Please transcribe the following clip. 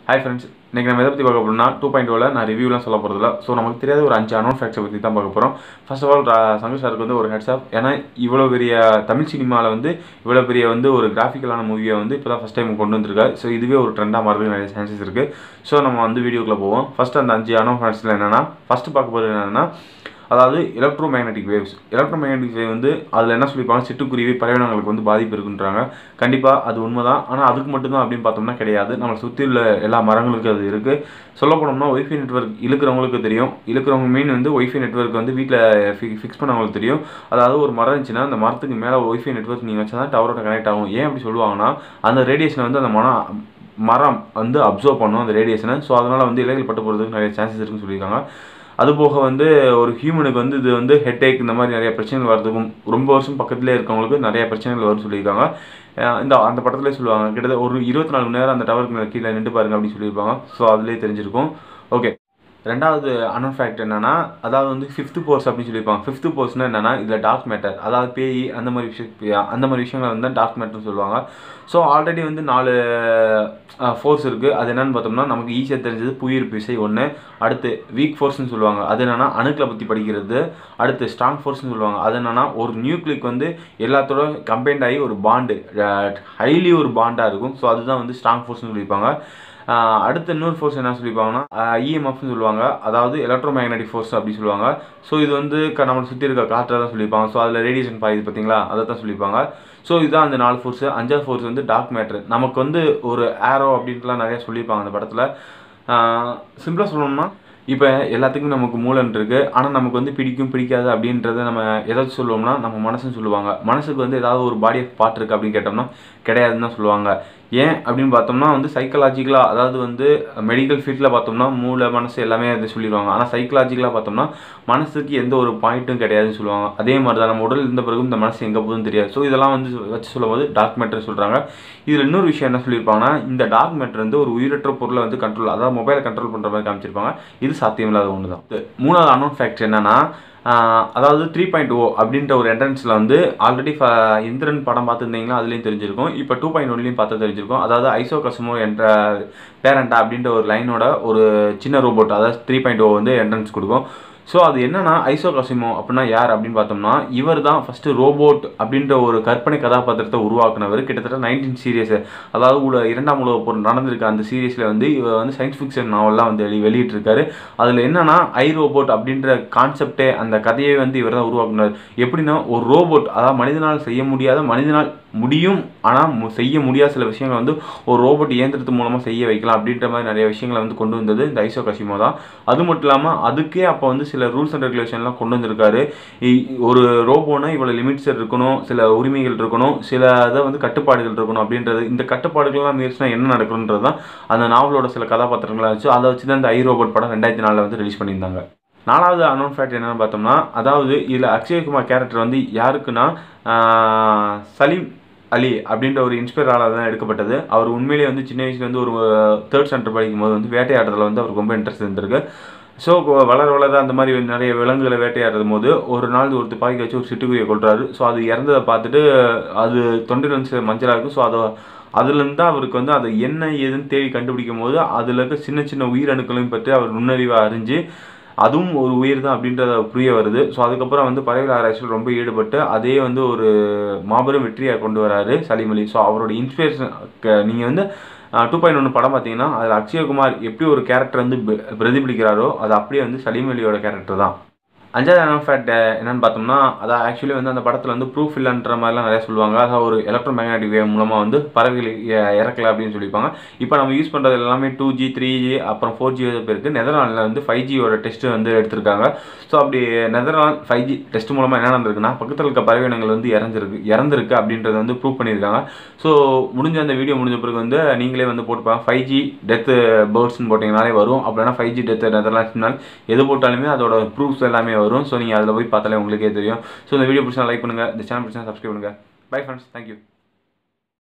hi friends இன்றைக்கி நம்ம எதை பற்றி பார்க்க போகிறோம்னா டூ பாயிண்ட் ஓவில் நான் ரிவ்யூலாம் சொல்ல போகிறதில்ல ஸோ நமக்கு தெரியாத ஒரு அஞ்சு அனௌன் ஃபேக்ட்ஸை பற்றி தான் பார்க்க போகிறோம் ஃபர்ஸ்ட் ஆஃப் ஆல் சங்கர் சாருக்கு வந்து ஒரு ஹெட்ஸ் ஆஃப் ஏன்னா இவ்வளோ பெரிய தமிழ் சினிமாவில் வந்து இவ்வளோ பெரிய வந்து ஒரு கிராஃபிக்கலான மூவியை வந்து இப்போ தான் ஃபஸ்ட் டைம் கொண்டு வந்திருக்காரு ஸோ இதுவே ஒரு ட்ரெண்டாக மாறதுக்கு நிறைய சான்சஸ் இருக்குது ஸோ நம்ம வந்து வீடியோக்குள்ளே போவோம் ஃபஸ்ட் அந்த அஞ்சு அனௌன் ஃபேக்ட்ஸில் என்னென்னா ஃபஸ்ட்டு பார்க்க போகிறது என்னென்னா அதாவது electro magnetic waves electro magnetic wave வந்து அதில் என்ன சொல்லியிருப்பாங்க சிட்டுக்குருவி பறவைனங்களுக்கு வந்து பாதிப்பு இருக்குன்றாங்க கண்டிப்பாக அது உண்மை தான் ஆனால் அதுக்கு மட்டும்தான் அப்படின்னு பார்த்தோம்னா கிடையாது நம்மளை சுற்றி உள்ள எல்லா மரங்களுக்கும் அது இருக்குது சொல்ல போனோம்னா ஒய்ஃபை நெட்ஒர்க் இழுக்கிறவங்களுக்கு தெரியும் இழுக்கிறவங்க மீன் வந்து ஒய்ஃபை நெட்ஒர்க் வந்து வீட்டில் ஃபிக்ஸ் பண்ணவங்களுக்கு தெரியும் அதாவது ஒரு மரம் இருந்துச்சுன்னா அந்த மரத்துக்கு மேலே ஒய்ஃபை நெட்ஒர்க் நீங்கள் வச்சா தான் டவரோட கனெக்ட் ஆகும் ஏன் அப்படி சொல்லுவாங்கன்னா அந்த ரேடியேஷனை வந்து அந்த மரம் மரம் வந்து அப்சர்வ் பண்ணும் அந்த ரேடியேஷனை ஸோ அதனால் வந்து இலைகள் பட்டு போகிறதுக்கு நிறைய சான்சஸ் இருக்குன்னு சொல்லியிருக்காங்க அது போக வந்து ஒரு ஹியூமனுக்கு வந்து இது வந்து ஹெட்டேக் இந்த மாதிரி நிறைய பிரச்சனைகள் வரதுக்கும் ரொம்ப வருஷம் பக்கத்துலேயே இருக்கவங்களுக்கு நிறைய பிரச்சனைகள் வரும்னு சொல்லியிருக்காங்க அஹ் இந்த அந்த படத்துலேயே சொல்லுவாங்க கிட்டத்தட்ட ஒரு இருபத்தி நாலு மணி நேரம் அந்த டவருக்கு கீழே நின்று பாருங்க அப்படின்னு சொல்லியிருப்பாங்க ஸோ அதுலேயே தெரிஞ்சிருக்கும் ஓகே ரெண்டாவது அனௌன் ஃபேக்ட் என்னன்னா அதாவது வந்து ஃபிஃப்த்து போர்ஸ் அப்படின்னு சொல்லியிருப்பாங்க ஃபிஃப்த்து போர்ஸ்னா என்னன்னா இதில் டார்க் மேட்டர் அதாவது பேய் அந்த மாதிரி விஷயம் அந்த மாதிரி விஷயங்களை வந்து டார்க் மேட்டர்னு சொல்லுவாங்க ஸோ ஆல்ரெடி வந்து நாலு ஃபோர்ஸ் இருக்குது அது என்னன்னு பார்த்தோம்னா நமக்கு ஈஸியாக தெரிஞ்சது புவியீர்ப்பு விசை ஒன்று அடுத்து வீக் ஃபோர்ஸ்னு சொல்லுவாங்க அது என்னன்னா அணுக்களை பற்றி படிக்கிறது அடுத்து ஸ்ட்ராங் ஃபோர்ஸ்னு சொல்லுவாங்க அது என்னன்னா ஒரு நியூக்ளிக் வந்து எல்லாத்தோட கம்பைண்ட் ஆகி ஒரு பாண்டு ஹைலி ஒரு பாண்டாக இருக்கும் ஸோ அதுதான் வந்து ஸ்ட்ராங் ஃபோர்ஸ்னு சொல்லியிருப்பாங்க ஆஹ் அடுத்து இன்னொரு ஃபோர்ஸ் என்ன சொல்லியிருப்பாங்கன்னா இஎம்எஃப்னு சொல்லுவாங்க அதாவது எலக்ட்ரோ மேக்னெட்டிக் ஃபோர்ஸ் அப்படி சொல்லுவாங்க ஸோ இது வந்து க நம்மளை சுற்றி இருக்க காற்றை தான் சொல்லியிருப்பாங்க ஸோ அதில் ரேடியேஷன் பாயுது பார்த்தீங்களா அதை தான் சொல்லியிருப்பாங்க ஸோ இதுதான் அந்த நாலு ஃபோர்ஸு அஞ்சாவது ஃபோர்ஸ் வந்து டார்க் மேட்ரு நமக்கு வந்து ஒரு ஏரோ அப்படின்ட்டுலாம் நிறைய சொல்லியிருப்பாங்க அந்த படத்தில் சிம்பிளாக சொல்லணும்னா இப்போ எல்லாத்துக்கும் நமக்கு மூலன் இருக்குது ஆனால் நமக்கு வந்து பிடிக்கும் பிடிக்காது அப்படின்றத நம்ம ஏதாச்சும் சொல்லுவோம்னா நம்ம மனசுன்னு சொல்லுவாங்க மனசுக்கு வந்து ஏதாவது ஒரு பாடி ஆஃப் பார்ட் இருக்குது அப்படின்னு கேட்டோம்னா கிடையாதுன்னு தான் சொல்லுவாங்க ஏன் அப்படின்னு பார்த்தோம்னா வந்து சைக்கலாஜிக்கலாக அதாவது வந்து மெடிக்கல் ஃபீல்டில் பார்த்தோம்னா மூளை மனசு எல்லாமே அது சொல்லிடுவாங்க ஆனால் சைக்கலாஜிக்கலாக பார்த்தோம்னா மனசுக்கு எந்த ஒரு பாயிண்ட்டும் கிடையாதுன்னு சொல்லுவாங்க அதே மாதிரி தான் நம்ம உடல் இருந்த பிறகு இந்த மனசு எங்கே போகுதுன்னு தெரியாது ஸோ இதெல்லாம் வந்து வச்சு சொல்லும்போது டார்க் மேட்டர் சொல்கிறாங்க இதில் இன்னொரு விஷயம் என்ன சொல்லியிருப்பாங்கன்னா இந்த டார்க் மேட்டர் வந்து ஒரு உயிரற்ற பொருளை வந்து கண்ட்ரோல் அதாவது மொபைலை கண்ட்ரோல் பண்ணுற மாதிரி காமிச்சிருப்பாங்க இது சாத்தியமில்லாத ஒன்று தான் மூணாவது அனௌன் ஃபேக்ட் என்னன்னா ஆஹ் அதாவது த்ரீ பாயிண்ட் ஓ அப்படின்ற ஒரு என்ட்ரன்ஸில் வந்து ஆல்ரெடி இந்திரன் படம் பார்த்துருந்தீங்களா அதுலேயும் தெரிஞ்சிருக்கும் இப்போ டூ பாயிண்ட் ஒன்லையும் பார்த்து தெரிஞ்சிருக்கும் அதாவது ஐசோ கசுமோ என்ற பேரண்டா அப்படின்ற ஒரு லைனோட ஒரு சின்ன ரோபோட் அதாவது த்ரீ பாயிண்ட் ஓ வந்து என்ட்ரன்ஸ் கொடுக்கும் ஸோ அது என்னன்னா ஐசோ கசிமோ அப்படின்னா யார் அப்படின்னு பார்த்தோம்னா இவர் தான் ஃபஸ்ட்டு ரோபோட் அப்படின்ற ஒரு கற்பனை கதாபாத்திரத்தை உருவாக்குனவர் கிட்டத்தட்ட நைன்டீன் சீரியஸ் அதாவது உல இரண்டாம் உலக போர் நடந்திருக்க அந்த சீரியஸில் வந்து இவர் வந்து சயின்ஸ் ஃபிக்ஷன் நாவல்லாம் வந்து வெளி வெளியிட்டிருக்காரு அதில் என்னன்னா ஐ ரோபோட் அப்படின்ற கான்செப்டே அந்த கதையை வந்து இவர் தான் உருவாக்குனார் எப்படின்னா ஒரு ரோபோட் அதாவது மனிதனால் செய்ய முடியாத மனிதனால் முடியும் ஆனால் செய்ய முடியாத சில விஷயங்களை வந்து ஒரு ரோபோட் இயந்திரத்து மூலமாக செய்ய வைக்கலாம் அப்படின்ற மாதிரி நிறைய விஷயங்களை வந்து கொண்டு வந்தது இந்த ஐசோ கசிமோ தான் அது மட்டும் இல்லாமல் அதுக்கே அப்போ வந்து சில ரூல்ஸ் அண்ட் ரெகுலேஷன்லாம் கொண்டு வந்திருக்காரு இ- ஒரு ரோபோனா இவ்வளோ லிமிட்ஸ் இருக்கணும் சில உரிமைகள் இருக்கணும் சில இதை வந்து கட்டுப்பாடுகள் இருக்கணும் அப்படின்றது இந்த கட்டுப்பாடுகள்லாம் மீறிச்சுனா என்ன நடக்கணுன்றது தான் அந்த நாவலோட சில கதாபாத்திரங்களாக இருந்துச்சு அதை வச்சு தான் இந்த ஐ ரோபோட் படம் ரெண்டாயிரத்தி நாலில் வந்து ரிலீஸ் பண்ணியிருந்தாங்க நாலாவது அனௌன் ஃபேக்ட் என்னன்னு பார்த்தோம்னா அதாவது இதில் அக்ஷயகுமார் கேரக்டர் வந்து யாருக்குன்னா ஆஹ், சலீம் அலி அப்படின்ற ஒரு இன்ஸ்பயரால் தான் எடுக்கப்பட்டது அவர் உண்மையிலேயே வந்து சின்ன வயசுல வந்து ஒரு தேர்ட் ஸ்டாண்டர்ட் படிக்கும் போது வந்து வேட்டையாடுறதுல வந்து அவருக்கு ரொம்ப இன்ட்ரெஸ்ட் இருந்திருக்கு ஸோ வளர வளர அந்த மாதிரி நிறைய விலங்குகளை வேட்டையாடுறது போது ஒரு நாள் ஒரு துப்பாக்கி வச்சு ஒரு சிட்டுக்குருவியை கொள்றாரு ஸோ அது இறந்ததை பார்த்துட்டு அது தொண்டில் வந்து மஞ்சளாக இருக்கும் ஸோ அதை அதுலேருந்து தான் அவருக்கு வந்து அதை என்ன ஏதுன்னு தேடி கண்டுபிடிக்கும் போது அதில் இருக்க சின்ன சின்ன உயிரணுக்களையும் பற்றி அவர் நுண்ணறிவாக அறிஞ்சு அதுவும் ஒரு உயிர் தான் அப்படின்றத புரிய வருது ஸோ அதுக்கப்புறம் வந்து பறவைகள் ஆராய்ச்சியில் ரொம்ப ஈடுபட்டு அதே வந்து ஒரு மாபெரும் வெற்றியாக கொண்டு வராரு சலீம் அலி ஸோ அவரோட இன்ஸ்பிரேஷன் நீங்கள் வந்து டூ பாயிண்ட் ஒன்று படம் பார்த்தீங்கன்னா அதில் அக்ஷயகுமார் எப்படி ஒரு கேரக்டர் வந்து பிர- பிரதிபலிக்கிறாரோ அது அப்படியே வந்து சலீம் அலியோட கேரக்டர் தான் அஞ்சாவது அனௌன் ஃபேக்ட் என்னன்னு பார்த்தோம்னா அதான் ஆக்சுவலி வந்து அந்த படத்தில் வந்து ப்ரூஃப் இல்லைன்ற மாதிரிலாம் நிறைய சொல்லுவாங்க அதாவது ஒரு எலக்ட்ரோ மேக்னெட்டிக் வேவ் மூலமாக வந்து பறவைகள் இ- இறக்கல அப்படின்னு சொல்லியிருப்பாங்க இப்போ நம்ம யூஸ் பண்ணுறது எல்லாமே டூ ஜி த்ரீ ஜி அப்புறம் ஃபோர் ஜி இருக்குது நெதர்லாண்டில் வந்து ஃபைவ் ஜியோட டெஸ்ட் வந்து எடுத்திருக்காங்க ஸோ அப்படி நெதர்லாண்ட் ஃபைவ் ஜி டெஸ்ட் மூலமாக என்ன நடந்திருக்குன்னா பக்கத்தில் இருக்க பறவையினங்கள் வந்து இறந்துருக்கு இறந்துருக்கு அப்படின்றத வந்து ப்ரூவ் பண்ணியிருக்காங்க ஸோ முடிஞ்ச அந்த வீடியோ முடிஞ்ச பிறகு வந்து நீங்களே வந்து போட்டுப்பாங்க ஃபைவ் ஜி டெத்து பேர்ட்ஸ்னு போட்டிங்கனாலே வரும் அப்படின்னா ஃபைவ் ஜி டெத்து நெதர்லாண்ட்ஸ்னால் எது போட்டாலுமே அதோட ப்ரூஃப்ஸ் எல்லாமே வரும் ஸோ நீங்கள் அதில் போய் பார்த்தாலே உங்களுக்கே தெரியும் ஸோ இந்த வீடியோ பிடிச்சா லைக் பண்ணுங்கள் இந்த சேனல் பிடிச்சா சப்ஸ்கிரைப் பண்ணுங்கள் பை ஃப்ரெண்ட்ஸ் தேங்க்யூ